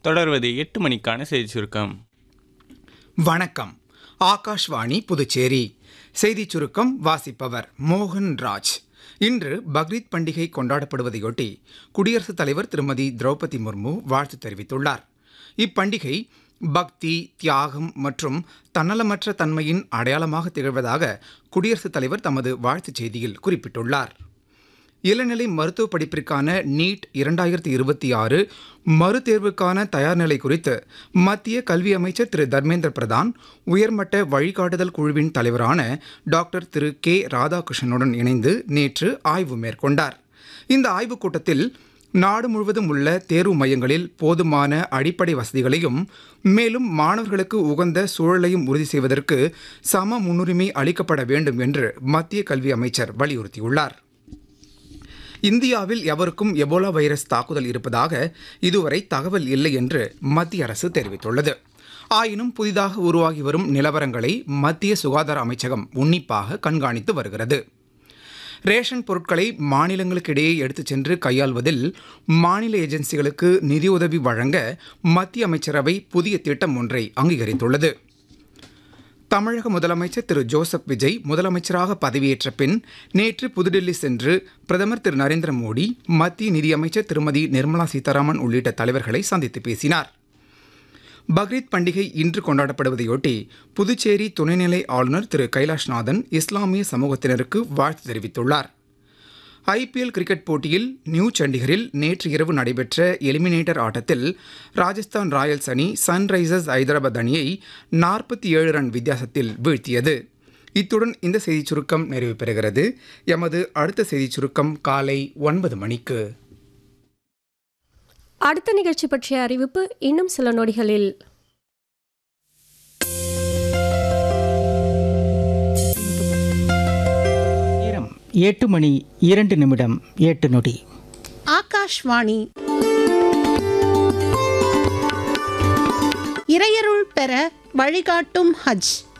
தொடர்வது எட்டு மணிக்கான செய்தி சுருக்கம் வணக்கம் ஆகாஷ்வாணி புதுச்சேரி செய்திச் சுருக்கம் வாசிப்பவர் மோகன் ராஜ் இன்று பக்ரீத் பண்டிகை கொண்டாடப்படுவதையொட்டி குடியரசுத் தலைவர் திருமதி திரௌபதி முர்மு வாழ்த்து தெரிவித்துள்ளார் இப்பண்டிகை பக்தி தியாகம் மற்றும் தன்னலமற்ற தன்மையின் அடையாளமாக திகழ்வதாக குடியரசுத் தலைவர் தமது வாழ்த்துச் செய்தியில் குறிப்பிட்டுள்ளார் இளநிலை மருத்துவ படிப்பிற்கான நீட் இரண்டாயிரத்தி இருபத்தி ஆறு மறுதேர்வுக்கான தயார்நிலை குறித்து மத்திய கல்வி அமைச்சர் திரு தர்மேந்திர பிரதான் உயர்மட்ட வழிகாட்டுதல் குழுவின் தலைவரான டாக்டர் திரு கே ராதாகிருஷ்ணனுடன் இணைந்து நேற்று ஆய்வு மேற்கொண்டார் இந்த ஆய்வுக் கூட்டத்தில் நாடு முழுவதும் உள்ள தேர்வு மையங்களில் போதுமான அடிப்படை வசதிகளையும் மேலும் மாணவர்களுக்கு உகந்த சூழலையும் உறுதி செய்வதற்கு சம முன்னுரிமை அளிக்கப்பட வேண்டும் என்று மத்திய கல்வி அமைச்சர் வலியுறுத்தியுள்ளார் இந்தியாவில் எவருக்கும் எபோலா வைரஸ் தாக்குதல் இருப்பதாக இதுவரை தகவல் இல்லை என்று மத்திய அரசு தெரிவித்துள்ளது ஆயினும் புதிதாக உருவாகி வரும் நிலவரங்களை மத்திய சுகாதார அமைச்சகம் உன்னிப்பாக கண்காணித்து வருகிறது ரேஷன் பொருட்களை மாநிலங்களுக்கு இடையே எடுத்துச் சென்று கையாள்வதில் மாநில ஏஜென்சிகளுக்கு நிதியுதவி வழங்க மத்திய அமைச்சரவை புதிய திட்டம் ஒன்றை அங்கீகரித்துள்ளது தமிழக முதலமைச்சர் திரு ஜோசப் விஜய் முதலமைச்சராக பதவியேற்ற பின் நேற்று புதுடில்லி சென்று பிரதமர் திரு நரேந்திர மோடி மத்திய நிதியமைச்சர் திருமதி நிர்மலா சீதாராமன் உள்ளிட்ட தலைவர்களை சந்தித்து பேசினார் பக்ரீத் பண்டிகை இன்று கொண்டாடப்படுவதையொட்டி புதுச்சேரி துணைநிலை ஆளுநர் திரு கைலாஷ்நாதன் இஸ்லாமிய சமூகத்தினருக்கு வாழ்த்து தெரிவித்துள்ளார் ஐபிஎல் கிரிக்கெட் போட்டியில் நியூ சண்டிகரில் நேற்று இரவு நடைபெற்ற எலிமினேட்டர் ஆட்டத்தில் ராஜஸ்தான் ராயல்ஸ் அணி சன்ரைசர்ஸ் ஐதராபாத் அணியை நாற்பத்தி ஏழு ரன் வித்தியாசத்தில் வீழ்த்தியது இத்துடன் இந்த செய்திச் சுருக்கம் நிறைவு பெறுகிறது எமது அடுத்த செய்திச் சுருக்கம் காலை ஒன்பது மணிக்கு அடுத்த நிகழ்ச்சி பற்றிய அறிவிப்பு இன்னும் சில நொடிகளில் நேரம் எட்டு மணி இரண்டு நிமிடம் எட்டு நொடி ஆகாஷ்வாணி இறையருள் பெற வழிகாட்டும் ஹஜ்